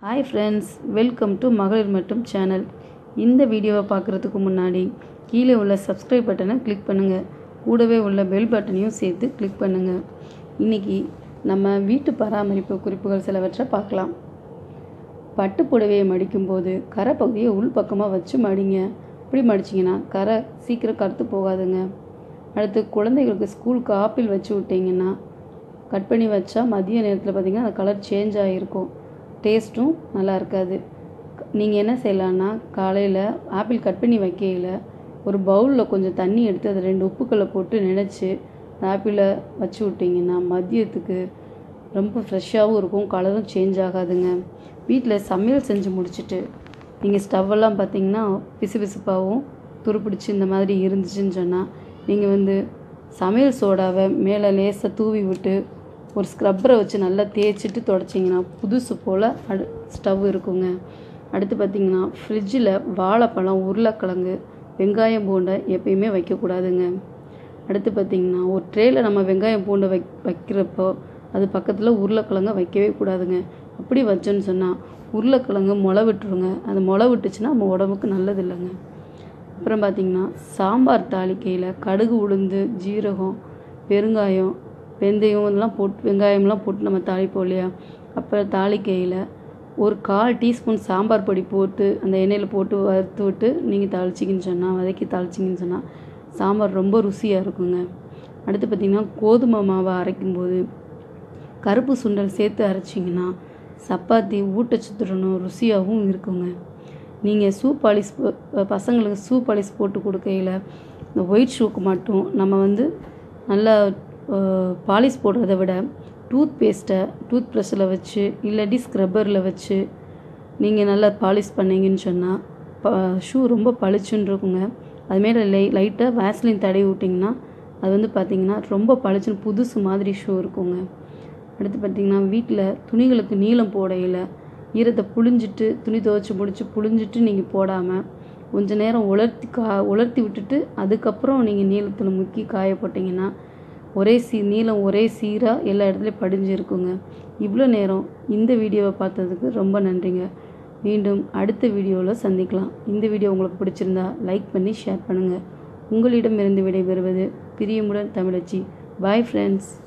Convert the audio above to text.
hi friends welcome to மகளிர் மட்டும் channel இந்த வீடியோவை பார்க்குறதுக்கு முன்னாடி கீழே உள்ள சப்ஸ்கிரைப் பட்டனை கிளிக் பண்ணுங்கள் கூடவே உள்ள பெல் பட்டனையும் சேர்த்து கிளிக் பண்ணுங்கள் இன்றைக்கி நம்ம வீட்டு பராமரிப்பு குறிப்புகள் சிலவற்றை பார்க்கலாம் பட்டு புடவையை மடிக்கும்போது கரை பகுதியை உள் பக்கமாக வச்சு மடிங்க இப்படி மடிச்சிங்கன்னா கரை சீக்கிரம் கருத்து போகாதுங்க அடுத்து குழந்தைகளுக்கு ஸ்கூலுக்கு ஆப்பிள் வச்சு விட்டிங்கன்னா கட் பண்ணி வச்சா மதிய நேரத்தில் பார்த்திங்கன்னா அந்த கலர் சேஞ்ச் ஆகிருக்கும் டேஸ்ட்டும் நல்லா இருக்காது நீங்கள் என்ன செய்யலான்னா காலையில் ஆப்பிள் கட் பண்ணி வைக்கையில் ஒரு பவுலில் கொஞ்சம் தண்ணி எடுத்து அதை ரெண்டு உப்புக்களை போட்டு நினச்சி ஆப்பிளை வச்சு விட்டிங்கன்னா மதியத்துக்கு ரொம்ப ஃப்ரெஷ்ஷாகவும் இருக்கும் கலரும் சேஞ்ச் ஆகாதுங்க வீட்டில் சமையல் செஞ்சு முடிச்சுட்டு நீங்கள் ஸ்டவ்வெல்லாம் பார்த்தீங்கன்னா பிசு பிசுப்பாகவும் துருப்பிடிச்சு இந்த மாதிரி இருந்துச்சுன்னு சொன்னால் நீங்கள் வந்து சமையல் சோடாவை மேலே லேசாக தூவி விட்டு ஒரு ஸ்க்ரப்பரை வச்சு நல்லா தேய்ச்சிட்டு தொடச்சிங்கன்னா புதுசு போல் அடு ஸ்டவ் இருக்குங்க அடுத்து பார்த்திங்கன்னா ஃப்ரிட்ஜில் வாழைப்பழம் உருளைக்கிழங்கு வெங்காயம் பூண்டை எப்பயுமே வைக்கக்கூடாதுங்க அடுத்து பார்த்திங்கன்னா ஒரு ட்ரேயில் நம்ம வெங்காயம் பூண்டை வை வைக்கிறப்போ அது பக்கத்தில் உருளைக்கிழங்க வைக்கவே கூடாதுங்க அப்படி வச்சோன்னு சொன்னால் உருளைக்கிழங்கு முளை விட்டுருங்க அது முளை விட்டுச்சுன்னா நம்ம உடம்புக்கு நல்லது இல்லைங்க அப்புறம் பார்த்திங்கன்னா சாம்பார் தாளிக்கையில் கடுகு உளுந்து ஜீரகம் பெருங்காயம் வெந்தயம் இதெல்லாம் போட்டு வெங்காயம்லாம் போட்டு நம்ம தாளிப்போம் இல்லையா அப்புறம் தாளிக்கையில் ஒரு கால் டீஸ்பூன் சாம்பார் பொடி போட்டு அந்த எண்ணெயில் போட்டு வறுத்து விட்டு நீங்கள் தாளிச்சிங்கன்னு சொன்னால் வதக்கி தாளிச்சிங்கன்னு சொன்னால் சாம்பார் ரொம்ப ருசியாக இருக்குங்க அடுத்து பார்த்திங்கன்னா கோதுமை மாவை அரைக்கும்போது கருப்பு சுண்டல் சேர்த்து அரைச்சிங்கன்னா சப்பாத்தி ஊட்டச்சத்துடனும் ருசியாகவும் இருக்குங்க நீங்கள் ஷூ பாலிஷ் பசங்களுக்கு ஷூ பாலிஷ் போட்டு கொடுக்கையில் இந்த ஒயிட் ஷூக்கு மட்டும் நம்ம வந்து நல்லா பாலிஷ் போடுறத விட டூத் பேஸ்ட்டை டூத் ப்ரஷ்ஷில் வச்சு இல்லாட்டி ஸ்க்ரப்பரில் வச்சு நீங்கள் நல்லா பாலிஷ் பண்ணிங்கன்னு சொன்னால் ப ஷூ ரொம்ப பளிச்சுன்னு இருக்குங்க அதுமாரி லை லைட்டாக வேஸ்லின் தடவி விட்டிங்கன்னா அது வந்து பார்த்திங்கன்னா ரொம்ப பளிச்சுன்னு புதுசு மாதிரி ஷூ இருக்குங்க அடுத்து பார்த்திங்கன்னா வீட்டில் துணிகளுக்கு நீளம் போடையில் ஈரத்தை புழிஞ்சிட்டு துணி துவைச்சி முடிச்சு புழிஞ்சிட்டு நீங்கள் போடாமல் கொஞ்ச நேரம் உலர்த்தி கா உலர்த்தி விட்டுட்டு அதுக்கப்புறம் நீங்கள் நீளத்தில் முக்கி காய போட்டிங்கன்னா ஒரே சீ நீளம் ஒரே சீராக எல்லா இடத்துலையும் படிஞ்சு இருக்குங்க இவ்வளோ நேரம் இந்த வீடியோவை பார்த்ததுக்கு ரொம்ப நன்றிங்க மீண்டும் அடுத்த வீடியோவில் சந்திக்கலாம் இந்த வீடியோ உங்களுக்கு பிடிச்சிருந்தா லைக் பண்ணி ஷேர் பண்ணுங்கள் உங்களிடமிருந்து விடைபெறுவது பிரியமுடன் தமிழச்சி பாய் ஃப்ரெண்ட்ஸ்